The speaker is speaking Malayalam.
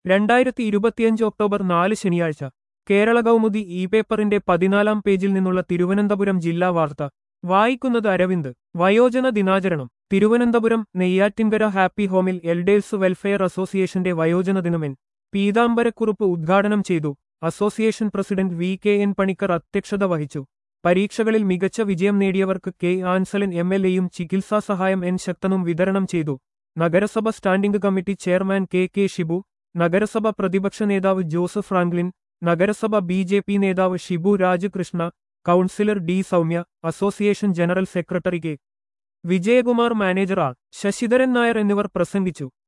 രണ്ടായിരത്തി ഇരുപത്തിയഞ്ച് ഒക്ടോബർ നാല് ശനിയാഴ്ച കേരള കൗമുദി ഇ പേപ്പറിന്റെ പതിനാലാം പേജിൽ നിന്നുള്ള തിരുവനന്തപുരം ജില്ലാ വാർത്ത വായിക്കുന്നത് അരവിന്ദ് വയോജന ദിനാചരണം തിരുവനന്തപുരം നെയ്യാറ്റിൻകര ഹാപ്പി ഹോമിൽ എൽഡേഴ്സ് വെൽഫെയർ അസോസിയേഷന്റെ വയോജന ദിനമെൻ പീതാംബരക്കുറുപ്പ് ഉദ്ഘാടനം ചെയ്തു association president V K N Panicker അധ്യക്ഷത വഹിച്ചു പരീക്ഷകളിൽ മികച്ച വിജയം നേടിയവർക്ക് കെ ആൻസലൻ എം എൽ എയും ചികിത്സാ സഹായം എൻ ശക്തനും വിതരണം ചെയ്തു നഗരസഭ standing committee chairman K K Shibu നഗരസഭ പ്രതിപക്ഷ നേതാവ് ജോസഫ് ഫ്രാങ്ക്ലിൻ നഗരസഭ ബി ജെ പി നേതാവ് Shibu Rajakrishna councillor D Soumya association general secretary K Vijayakumar manager R Sasidharan Nair എന്നിവർ പ്രസംഗിച്ചു